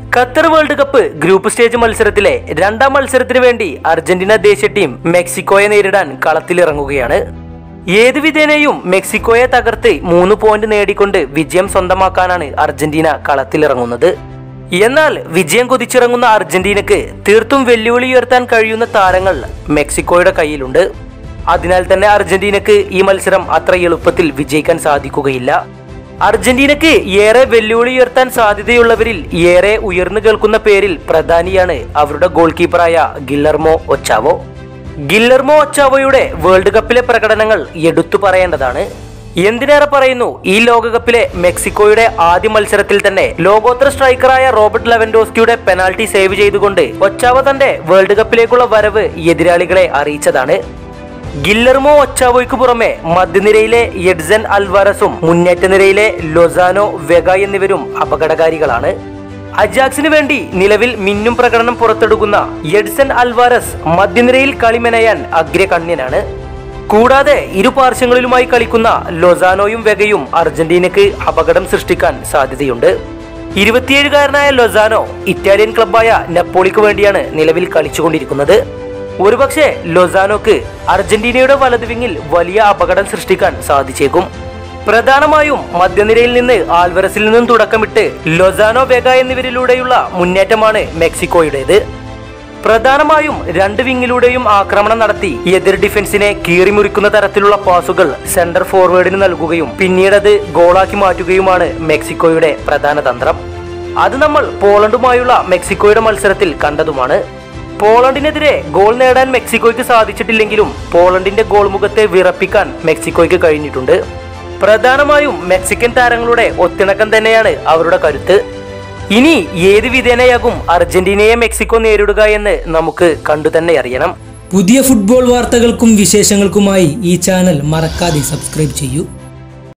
Qatar World Cup group stage മത്സരത്തിലെ രണ്ടാം മത്സരത്തിന് വേണ്ടി അർജന്റീന ദേശീയ ടീം മെക്സിക്കോയെ നേരിടാൻ കളത്തിലിറങ്ങുകയാണ് ഏത് വിധേനയും മെക്സിക്കോയെ തകർത്ത് മൂന്ന് പോയിന്റ് നേടിക്കൊണ്ട് വിജയം സ്വന്തമാക്കാനാണ് അർജന്റീന കളത്തിലിറങ്ങുന്നത് എന്നാൽ വിജയം കുതിച്ചിറങ്ങുന്ന അർജന്റീനക്ക് തീർത്തും വെല്ലുവിളി ഉയർത്താൻ കഴിയുന്ന താരങ്ങൾ മെക്സിക്കോയുടെ കയ്യിലുണ്ട് അതിനാൽ തന്നെ അർജന്റീനക്ക് ഈ മത്സരം അത്ര എളുപ്പത്തിൽ വിജയിക്കാൻ സാധിക്കുകയില്ല അർജന്റീനക്ക് ഏറെ വെല്ലുവിളി ഉയർത്താൻ സാധ്യതയുള്ളവരിൽ ഏറെ ഉയർന്നു കേൾക്കുന്ന പേരിൽ പ്രധാനിയാണ് അവരുടെ ഗോൾ കീപ്പറായ ഗില്ലർമോ ഒച്ചാവോ ഗില്ലർമോ ഒച്ചാവോയുടെ വേൾഡ് കപ്പിലെ പ്രകടനങ്ങൾ എടുത്തു പറയേണ്ടതാണ് എന്തിനേറെ പറയുന്നു ഈ ലോകകപ്പിലെ മെക്സിക്കോയുടെ ആദ്യ മത്സരത്തിൽ തന്നെ ലോകോത്തര സ്ട്രൈക്കറായ റോബർട്ട് ലെവൻഡോസ്കിയുടെ പെനാൽറ്റി സേവ് ചെയ്തുകൊണ്ട് ഒച്ചാവോ തന്റെ വേൾഡ് കപ്പിലേക്കുള്ള വരവ് എതിരാളികളെ അറിയിച്ചതാണ് ഗില്ലർമോ ഒച്ചാവോയ്ക്ക് പുറമെ മധ്യനിരയിലെ എഡ്സൻ അൽവാരസും മുന്നേറ്റ നിരയിലെ ലൊസാനോ വെഗ എന്നിവരും അപകടകാരികളാണ് അജാക്സിന് വേണ്ടി നിലവിൽ മിന്നും പ്രകടനം പുറത്തെടുക്കുന്ന എഡ്സൺ അൽവാരസ് മധ്യനിരയിൽ കളിമെനയാൻ അഗ്രകണ്യനാണ് കൂടാതെ ഇരു പാർശ്വങ്ങളിലുമായി കളിക്കുന്ന ലൊസാനോയും വെഗയും അർജന്റീനക്ക് അപകടം സൃഷ്ടിക്കാൻ സാധ്യതയുണ്ട് ഇരുപത്തിയേഴുകാരനായ ലൊസാനോ ഇറ്റാലിയൻ ക്ലബായ നെപ്പോളിക്ക് വേണ്ടിയാണ് നിലവിൽ കളിച്ചുകൊണ്ടിരിക്കുന്നത് ഒരുപക്ഷെ ലൊസാനോക്ക് അർജന്റീനയുടെ വലതുവിങ്ങിൽ വലിയ അപകടം സൃഷ്ടിക്കാൻ സാധിച്ചേക്കും പ്രധാനമായും മധ്യനിരയിൽ നിന്ന് ആൽവരസിൽ നിന്നും തുടക്കമിട്ട് ലൊസാനോ വെഗ എന്നിവരിലൂടെയുള്ള മുന്നേറ്റമാണ് മെക്സിക്കോയുടേത് പ്രധാനമായും രണ്ട് വിങ്ങിലൂടെയും ആക്രമണം നടത്തി എതിർ ഡിഫൻസിനെ കീറിമുറിക്കുന്ന തരത്തിലുള്ള പാസുകൾ സെന്റർ ഫോർവേഡിന് നൽകുകയും പിന്നീട് അത് ഗോളാക്കി മാറ്റുകയുമാണ് മെക്സിക്കോയുടെ പ്രധാന തന്ത്രം അത് നമ്മൾ പോളണ്ടുമായുള്ള മെക്സിക്കോയുടെ മത്സരത്തിൽ കണ്ടതുമാണ് പോളണ്ടിനെതിരെ ഗോൾ നേടാൻ മെക്സിക്കോയ്ക്ക് സാധിച്ചിട്ടില്ലെങ്കിലും പോളണ്ടിന്റെ ഗോൾ മുഖത്തെ വിറപ്പിക്കാൻ മെക്സിക്കോയ്ക്ക് കഴിഞ്ഞിട്ടുണ്ട് പ്രധാനമായും മെക്സിക്കൻ താരങ്ങളുടെ ഒത്തിണക്കം തന്നെയാണ് അവരുടെ കരുത്ത് ഇനി ഏത് വിധേനയാകും അർജന്റീനയെ മെക്സിക്കോ നേരിടുക എന്ന് നമുക്ക് കണ്ടു തന്നെ അറിയണം പുതിയ ഫുട്ബോൾ വാർത്തകൾക്കും വിശേഷങ്ങൾക്കുമായി ഈ ചാനൽ മറക്കാതെ സബ്സ്ക്രൈബ് ചെയ്യൂ